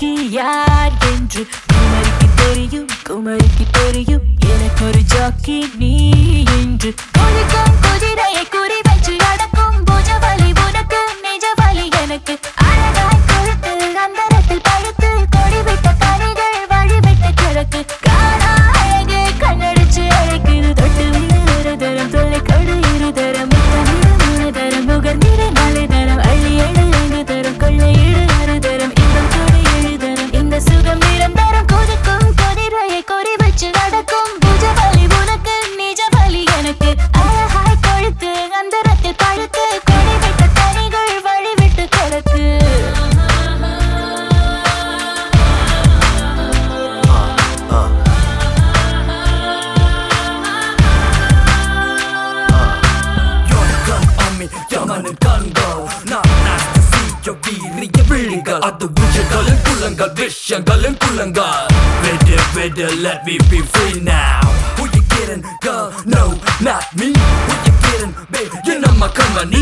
Jackie யார் என்று குமரிக்கு தெரியும் குமரிக்கு தெரியும் எனக்கு ஒரு ஜாக்கி நீ என்று கொதிக்கும் குதிரையை குறி வச்சு அடக்கும் புஜவலி உனக்கு நிஜ வலி எனக்கு அழகாய் கொழுத்து அந்தரத்தில் பழுத்து கொடிவிட்ட கனிகள் வழிவிட்ட கிழக்கு காணா அழகு கண்ணடிச்சு அழைக்குது தொட்டு விடு ஒரு தரம் தொலை கொடு இரு தரம் முத்தமிடு மூணு தரம் முகர்ந்திரு நாலு தரம் அள்ளி எழு ஐந்து தரம் கொள்ளை இடு ஆறு தரம் இன்பம் கொடு ஏழு தரம் இந்த சுகம் நிரந்தரம் கொதிக்கும் கொதிரையை கொறி வச்சு நடக்கும் புஜவலி உனக்கு நிஜ வலி எனக்கு அழகாய் கொழுத்து அந்தரத்தில் பழுத்து கொடிவிட்ட கனிகள் வழிவிட்டு கிடக்கு யோகம் அம்மி யமனின் கண்கள் நான் நாஸ்தி சீய வீரிய விழிகள் அது விஷயங்களின் குள்ளங்கள் விஷயங்களின் குள்ளங்கள் விடு விடு let me be free now who you kidding girl no not me who you kidding babe you're not my company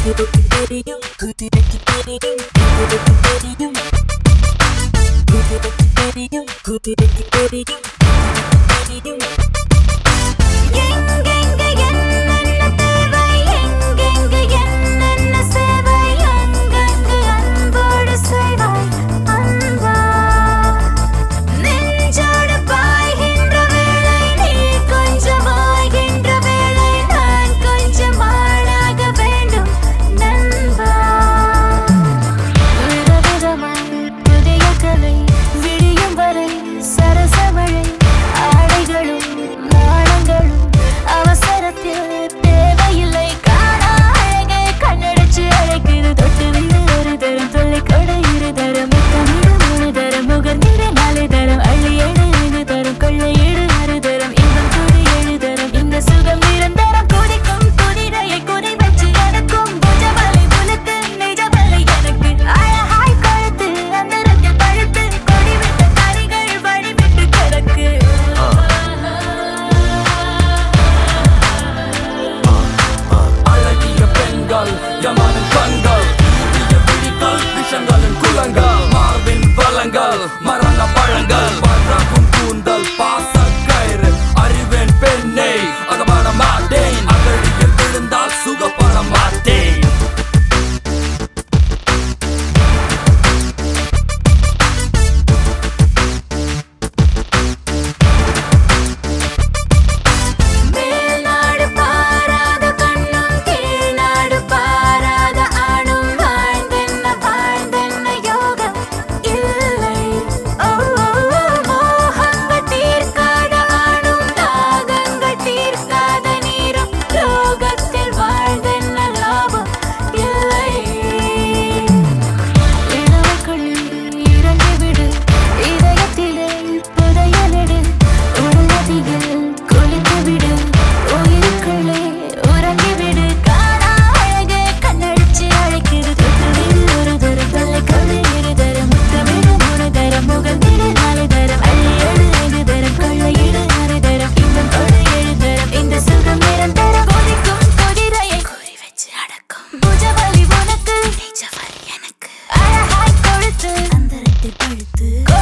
எங்கெங்க என்னென்ன தேவை எங்கெங்க என்னென்ன சேவை அங்கங்கு அன்போடு செய்வாய் அன்பா நெஞ்சோடு பாய்கின்ற வேளை நீ கொஞ்சம் ஆகின்ற வேளை நான் கொஞ்சம் ஆளாக வேண்டும் நண்பா விதவிதமாய் புதிய கலை விடியும் வரை சரசமழை ஆடைகளும் நாணங்களும் அவசரத்தில் தேவையில்லை காணா அழகே கண்ணடிச்சு அழைக்குது தொட்டு விடு ஒரு தரம் தொல்லை கொடை இரு தரம் முத்தமிடு மூணு தரம் முகர்ந்திடு நாலு தரம் அள்ளி ஏழு ஐந்து தரம் கொள்ளை ஏழு ஆறு தரம் இன்பம் கூறு ஏழு தரம் இந்த சுகம் நிரந்தரம் கொதிக்கும் குதிரையை குறி வச்சு நடக்கும் புஜவலை உனக்கு நிஜவலை எனக்கு அழகாய் கழுத்து அந்தரத்தில் பழுத்து கொடிவிட்ட கரிகள் வழிவிட்டு கிடக்கு அழகிய பெண்கள் யமனின் கண்கள் வீரிய விழிகள் விஷங்களின் குள்ளங்கள் மார்பின் வளங்கள் மரண பழங்கள் பழகும் கூந்தல் பாச கயிறு அறிவேன் பெண்ணை அகப்பட மாட்டேன் அகழியில் விழுந்தால் சுகப்பட மாட்டேன் மேல்நாடு பாராத கண்ணும் கீழ்நாடு பாராத ஆணும் வாழ்ந்தென்ன வாழ்ந்தென்ன யோகம் இல்லை ஓ மோகங்கள் தீர்க்காத ஆணும் தாகங்கள் தீர்க்காத நீரும் லோகத்தில் வாழ்ந்தென்ன லாபம் இல்லை இளவக்குள்ளே இறங்கிவிடு இதயத்திலே புதையலிடு உள்ளதில் குளித்துவிடு உயிருக்குள்ளே உறங்கிவிடு காணா அழகே கண்ணடிச்சு அழைக்குது தொட்டுவிடு ஒரு தரம் தொல்லை கொடு இரு தரம் முத்தமிடு மூணு தரம் முகந்திடு நாலு தரம் அள்ளி ஏழு ஐந்து தரம் கொள்ளையிடு ஆறு தரம் இன்பம் கொடு ஏழு தரம் இந்த சுகம் நிரந்தரம் கொதிக்கும் குதிரையை குறி வச்சு அடக்கும் புஜவலி உனக்கு நிஜவலி எனக்கு அழகாய் கொழுத்து அந்தரத்தில் பழுத்து